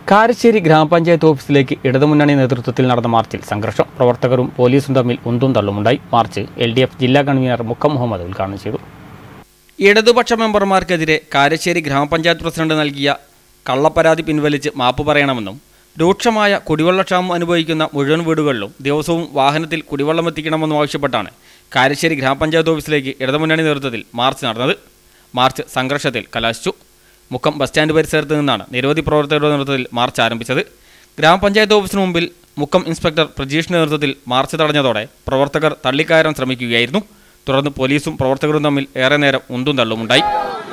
കാരശ്ശേരി ഗ്രാമപഞ്ചായത്ത് ഓഫീസിലേക്ക് ഇടതുമുന്നണി നേതൃത്വത്തിൽ നടന്ന മാർച്ചിൽ സംഘർഷം പ്രവർത്തകരും പോലീസും തമ്മിൽ ഉന്തും തള്ളുമുണ്ടായി മാർച്ച് എൽ ഡി എഫ് ജില്ലാ കൺവീനർ മുക്കം മുഹമ്മദ് ഉദ്ഘാടനം ചെയ്തു ഇടതുപക്ഷ മെമ്പർമാർക്കെതിരെ കാരശ്ശേരി ഗ്രാമപഞ്ചായത്ത് പ്രസിഡന്റ് നൽകിയ കള്ളപ്പരാതി പിൻവലിച്ച് മാപ്പ് പറയണമെന്നും രൂക്ഷമായ കുടിവെള്ളക്ഷാമം അനുഭവിക്കുന്ന മുഴുവൻ വീടുകളിലും ദിവസവും വാഹനത്തിൽ കുടിവെള്ളം എത്തിക്കണമെന്നും ആവശ്യപ്പെട്ടാണ് കാരശ്ശേരി ഗ്രാമപഞ്ചായത്ത് ഓഫീസിലേക്ക് ഇടതുമുന്നണി നേതൃത്വത്തിൽ മാർച്ച് നടന്നത് മാർച്ച് സംഘർഷത്തിൽ കലാശിച്ചു മുക്കം ബസ് സ്റ്റാൻഡ് പരിസരത്ത് നിന്നാണ് നിരവധി പ്രവർത്തകരുടെ നേതൃത്വത്തിൽ മാർച്ച് ആരംഭിച്ചത് ഗ്രാമപഞ്ചായത്ത് ഓഫീസിന് മുമ്പിൽ മുക്കം ഇൻസ്പെക്ടർ പ്രജീഷിന്റെ നേതൃത്വത്തിൽ മാർച്ച് തടഞ്ഞതോടെ പ്രവർത്തകർ തള്ളിക്കയറാൻ ശ്രമിക്കുകയായിരുന്നു തുടർന്ന് പോലീസും പ്രവർത്തകരും തമ്മിൽ ഏറെ നേരം ഉന്തും തള്ളുമുണ്ടായി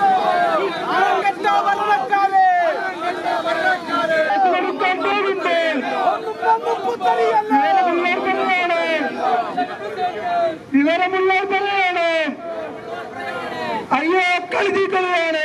വിവരമുള്ളവരാണ് അയ്യോ കളിതികളാണ്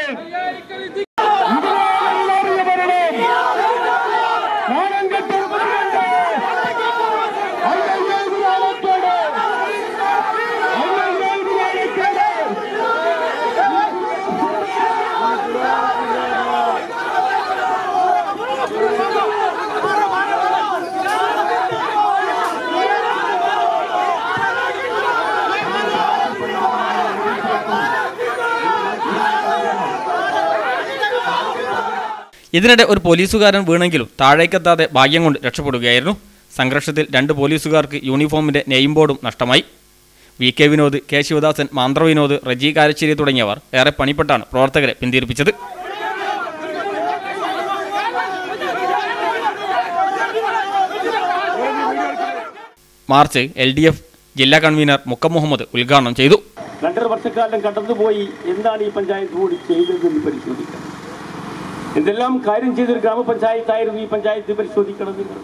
ഇതിനിടെ ഒരു പോലീസുകാരൻ വീണെങ്കിലും താഴേക്കെത്താതെ ഭാഗ്യം കൊണ്ട് രക്ഷപ്പെടുകയായിരുന്നു സംഘർഷത്തിൽ രണ്ട് പോലീസുകാർക്ക് യൂണിഫോമിന്റെ നെയിം ബോർഡും നഷ്ടമായി V K Vinod K Sivadasan Manthra Vinod Reji Karassery തുടങ്ങിയവർ ഏറെ പണിപ്പെട്ടാണ് പ്രവർത്തകരെ പിന്തിരിപ്പിച്ചത് മാർച്ച് എൽ ഡി എഫ് ജില്ലാ കൺവീനർ മുക്കം മുഹമ്മദ് ഉദ്ഘാടനം ചെയ്തു രണ്ടര വർഷക്കാലം കടന്നുപോയി എന്താണ് ഈ പഞ്ചായത്ത് കൂടി ചെയ്തതെന്ന് പരിശോധിക്കണം എന്തെല്ലാം കാര്യം ചെയ്തൊരു ഗ്രാമപഞ്ചായത്തായിരുന്നു ഈ പഞ്ചായത്ത് പരിശോധിക്കണം നിങ്ങൾ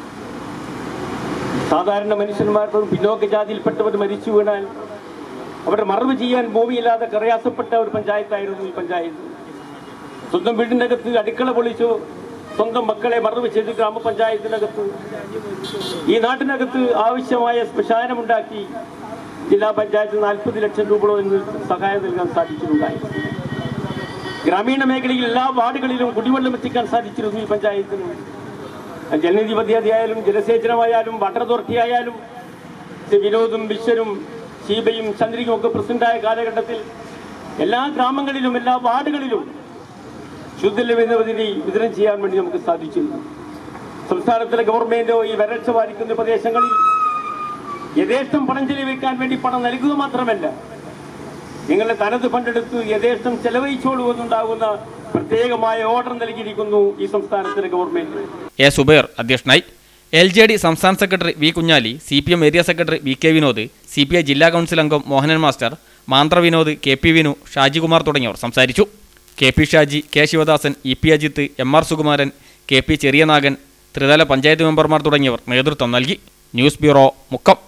സാധാരണ മനുഷ്യന്മാർക്കും പിന്നോക്ക ജാതിയിൽപ്പെട്ടവർ മരിച്ചു വീണാൽ അവരുടെ മറവ് ചെയ്യാൻ ഭൂമിയില്ലാതെ പ്രയാസപ്പെട്ട ഒരു പഞ്ചായത്തായിരുന്നു ഈ പഞ്ചായത്ത് സ്വന്തം വീടിനകത്ത് അടുക്കള പൊളിച്ചു സ്വന്തം മക്കളെ മറവ് ചെയ്ത് ഗ്രാമപഞ്ചായത്തിനകത്ത് ഈ നാട്ടിനകത്ത് ആവശ്യമായ ശ്മശാനമുണ്ടാക്കി ജില്ലാ പഞ്ചായത്ത് നാൽപ്പത് ലക്ഷം രൂപയോളം സഹായം നൽകാൻ സാധിച്ചിട്ടുണ്ടായി ഗ്രാമീണ മേഖലയിൽ എല്ലാ വാർഡുകളിലും കുടിവെള്ളം എത്തിക്കാൻ സാധിച്ചിരുന്നു ഈ പഞ്ചായത്തിന് ജലനിധി പദ്ധതി ആയാലും ജലസേചനമായാലും വാട്ടർ അതോറിറ്റി ആയാലും ശ്രീ വിനോദും വിശ്വനും ശീബയും ചന്ദ്രികയും ഒക്കെ പ്രസിഡന്റായ കാലഘട്ടത്തിൽ എല്ലാ ഗ്രാമങ്ങളിലും എല്ലാ വാർഡുകളിലും ശുദ്ധലഭ്യത പദ്ധതി വിതരണം ചെയ്യാൻ വേണ്ടി നമുക്ക് സാധിച്ചിരുന്നു സംസ്ഥാനത്തിലെ ഗവൺമെന്റോ ഈ വരൾച്ച ബാധിക്കുന്ന പ്രദേശങ്ങളിൽ യഥേഷ്ടം പണം ചെലവഴിക്കാൻ വേണ്ടി പണം നൽകുക മാത്രമല്ല നിങ്ങളുടെ തനത് ഫണ്ടെടുത്ത് യഥേഷ്ടം ചെലവഴിച്ചോളൂ എന്നുണ്ടാകുന്ന പ്രത്യേകമായ ഓർഡർ നൽകിയിരിക്കുന്നു ഈ സംസ്ഥാനത്തിലെ ഗവൺമെന്റ് എ സുബൈർ അധ്യക്ഷനായി എൽ ജെ ഡി സംസ്ഥാന secretary V Kunhali C P M area secretary V K Vinod C P I ജില്ലാ കൗൺസിൽ അംഗം Mohanan master Manthra Vinod K P Vinu Shajikumar തുടങ്ങിയവർ സംസാരിച്ചു K P Shaji K Sivadasan E P Ajith M R Sukumaran K P Cheriyanagan ത്രിതല പഞ്ചായത്ത് മെമ്പർമാർ തുടങ്ങിയവർ നേതൃത്വം നൽകി ന്യൂസ് ബ്യൂറോ മുക്കം